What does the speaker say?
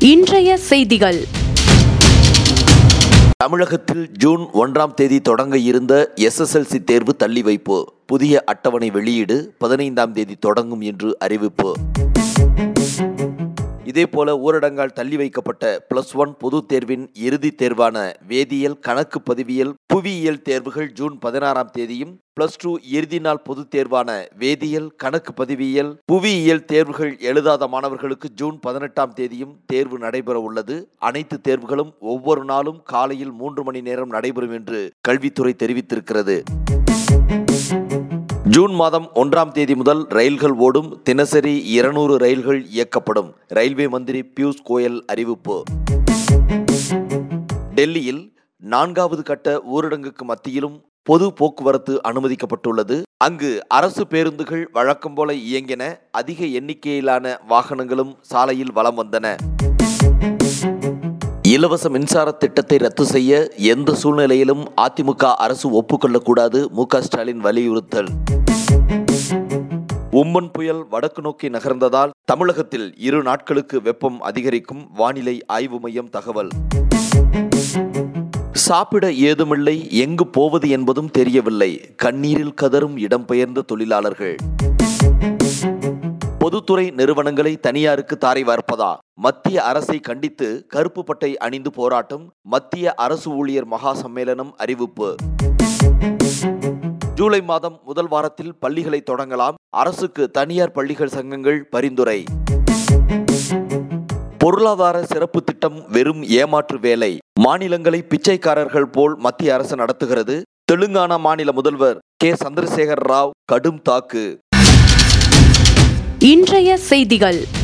இன்றைய செய்திகள் தமிழகத்தில் ஜூன் ஒன்றாம் தேதி தொடங்க இருந்த எஸ்எஸ்எல்சி தேர்வு தள்ளி வைப்பு புதிய அட்டவணை வெளியீடு பதினைந்தாம் தேதி தொடங்கும் என்று அறிவிப்பு இதேபோல ஊரடங்கால் தள்ளி வைக்கப்பட்ட பிளஸ் ஒன் பொதுத் தேர்வின் இறுதித் தேர்வான வேதியியல் கணக்கு பதிவியல் புவியியல் தேர்வுகள் ஜூன் பதினாறாம் தேதியும் பிளஸ் டூ இறுதி நாள் பொதுத் தேர்வான வேதியியல் கணக்கு பதிவியல் புவியியல் தேர்வுகள் எழுதாத மாணவர்களுக்கு ஜூன் பதினெட்டாம் தேதியும் தேர்வு நடைபெற உள்ளது அனைத்து தேர்வுகளும் ஒவ்வொரு நாளும் காலையில் மூன்று மணி நேரம் நடைபெறும் என்று கல்வித்துறை தெரிவித்திருக்கிறது ஜூன் மாதம் ஒன்றாம் தேதி முதல் ரயில்கள் ஓடும் தினசரி இருநூறு ரயில்கள் இயக்கப்படும் ரயில்வே மந்திரி பியூஷ் கோயல் அறிவிப்பு டெல்லியில் நான்காவது கட்ட ஊரடங்குக்கு மத்தியிலும் பொது போக்குவரத்து அனுமதிக்கப்பட்டுள்ளது அங்கு அரசு பேருந்துகள் வழக்கம் போல இயங்கின அதிக எண்ணிக்கையிலான வாகனங்களும் சாலையில் வலம் வந்தன இலவச மின்சார திட்டத்தை ரத்து செய்ய எந்த சூழ்நிலையிலும் அதிமுக அரசு ஒப்புக்கொள்ளக்கூடாது மு க ஸ்டாலின் வலியுறுத்தல் உம்மன் புயல் வடக்கு நோக்கி நகர்ந்ததால் தமிழகத்தில் இரு நாட்களுக்கு வெப்பம் அதிகரிக்கும் வானிலை ஆய்வு மையம் தகவல் சாப்பிட ஏதுமில்லை எங்கு போவது என்பதும் தெரியவில்லை கண்ணீரில் கதரும் இடம்பெயர்ந்த தொழிலாளர்கள் பொதுத்துறை நிறுவனங்களை தனியாருக்கு தாரை வார்ப்பதா மத்திய அரசை கண்டித்து கருப்பு பட்டை அணிந்து போராட்டம் மத்திய அரசு ஊழியர் மகா சம்மேளனம் அறிவிப்பு ஜூலை மாதம் முதல் வாரத்தில் பள்ளிகளை தொடங்கலாம் அரசுக்கு தனியார் பள்ளிகள் சங்கங்கள் பரிந்துரை பொருளாதார சிறப்பு திட்டம் வெறும் ஏமாற்று வேலை மாநிலங்களை பிச்சைக்காரர்கள் போல் மத்திய அரசு நடத்துகிறது தெலுங்கானா மாநில முதல்வர் கே சந்திரசேகர் ராவ் கடும் தாக்கு இன்றைய செய்திகள்